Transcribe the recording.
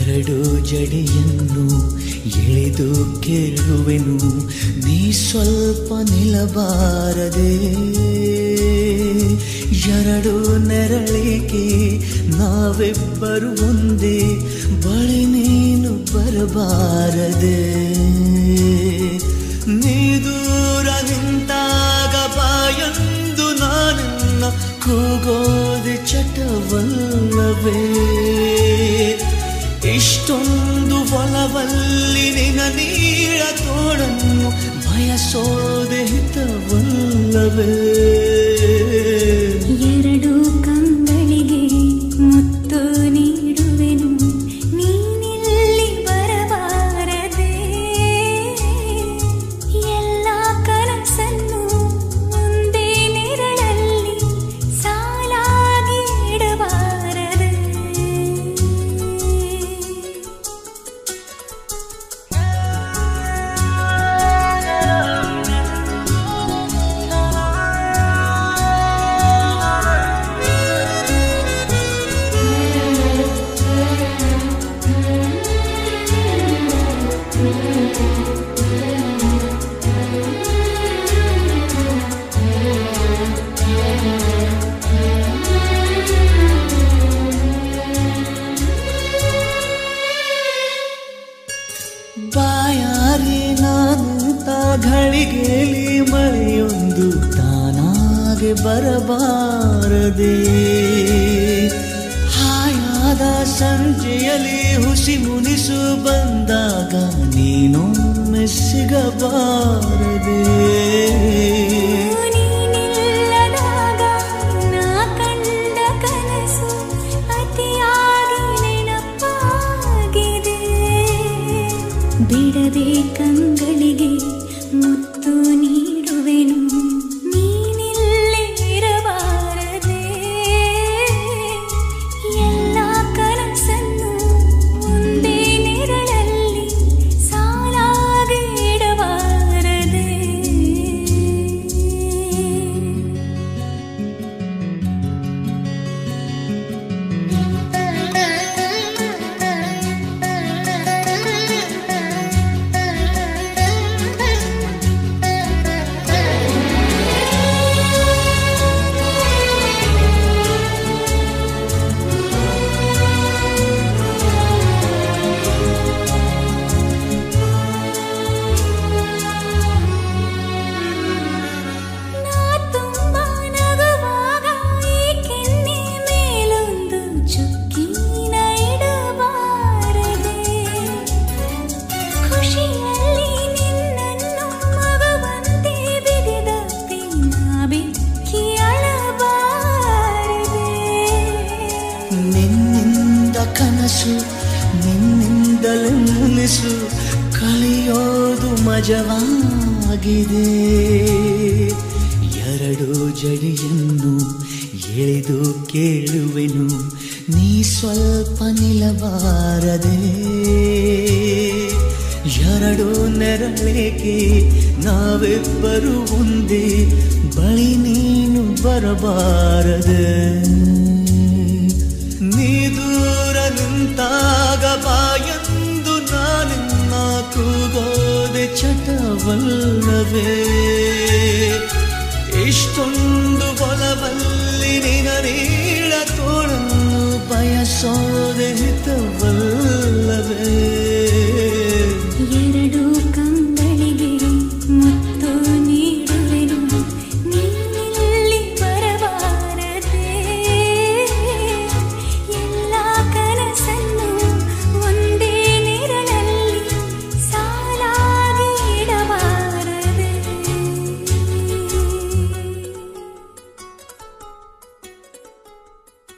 ಎರಡು ಜಡಿಯನ್ನು ಎಳೆದು ಕೇಳುವೆನು ನೀ ಸ್ವಲ್ಪ ನಿಲ್ಲಬಾರದೆ ಎರಡು ನೆರಳಿಗೆ ನಾವಿಬ್ಬರು ಒಂದೇ ಬಳಿ ನೀನು ಬರಬಾರದೆ ನೀ ದೂರ ನಿಂತಾಗ ಬಾಯಂದು ನಾನನ್ನ ಕೂಗೋದೆ ಚಟವಲ್ಲವೇ ಇಷ್ಟೊಂದು ಒಲವಲ್ಲಿ ನಿನ ನೀಳ ತೋಡನ್ನು ಬಯಸೋದೆ ಹಿತವಲ್ಲವೇ ಎರಡು ಕಂಗಳಿಗೆ ಮುತ್ತು ನೀಡುವೆನು ನೀನಿಲ್ಲಿ ಬರಬಾರದೆ ಎಲ್ಲ ಕನಸನ್ನು ಒಂದೇ ನೆರಳಲ್ಲಿ ಸಾಲಾಗಿ ಇಡಬಾರದೆ ಬಾಯಾರಿ ನಾನಂತ ಘಳಿಗೆಲಿ ಮಳೆಯೊಂದು ತಾನಾಗೆ ಬರಬಾರದೆ ಹಾಯಾದ ಸಂಜೆಯಲ್ಲಿ ಹುಸಿ ಮುನಿಸು ಬಂದಾಗ ನೀನೊಮ್ಮೆ ಸಿಗಬಾರದೆ ನೀನಿಲ್ಲದಾಗ ನಾ ಕಂಡ ಕನಸು ಅತಿಯಾಗಿ ನೆನಪಾಗಿದೆ ಬಿಡದೆ ಕಂಗಳಿಗೆ ಮುತ್ತು ನೀಡುವೆನು ನೀನಿಲ್ಲೇ ಇರಬಾರದೆ ಎಲ್ಲ ಕನಸನ್ನು ಒಂದೇ ನೆರಳಲ್ಲಿ ಸಾಲಾಗಿ ಇಡಬಾರದೆ ನಾ ತುಂಬಾ ನಗುವಾಗ ಈ ಕೆನ್ನೆ ಮೇಲೊಂದು ಚುಕ್ಕಿನ ಇಡಬಾರದೆ ಖುಷಿಯಲ್ಲಿ ನಿನ್ನನ್ನು ಮಗುವಂತೆ ಬಿಗಿದಪ್ಪಿ ನಾ ಬೆಕ್ಕಿ ಅಳಬಾರದೆ ನಿನ್ನಿಂದ ಕನಸು ನಿನ್ನಿಂದಲೇ ಮುನಿಸು ಕಲಿಯೋದು ಮಜವಾಗಿದೆ ಎರಡು ಜಡಿಯನ್ನು ಎಳೆದು ಕೇಳುವೆನು ನೀ ಸ್ವಲ್ಪ ನಿಲ್ಲಬಾರದೆ ಎರಡು ನೆರಳಿಗೆ ನಾವಿಬ್ಬರು ಒಂದೇ ಬಳಿ ನೀನು ಬರಬಾರದೆ ನೀ ದೂರ ನಿಂತಾಗ ಬಾಯಂದು ನಾನಿನ್ನ ಕೂಗೋದೆ ಚಟವಲ್ಲವೇ ಇಷ್ಟೊಂದು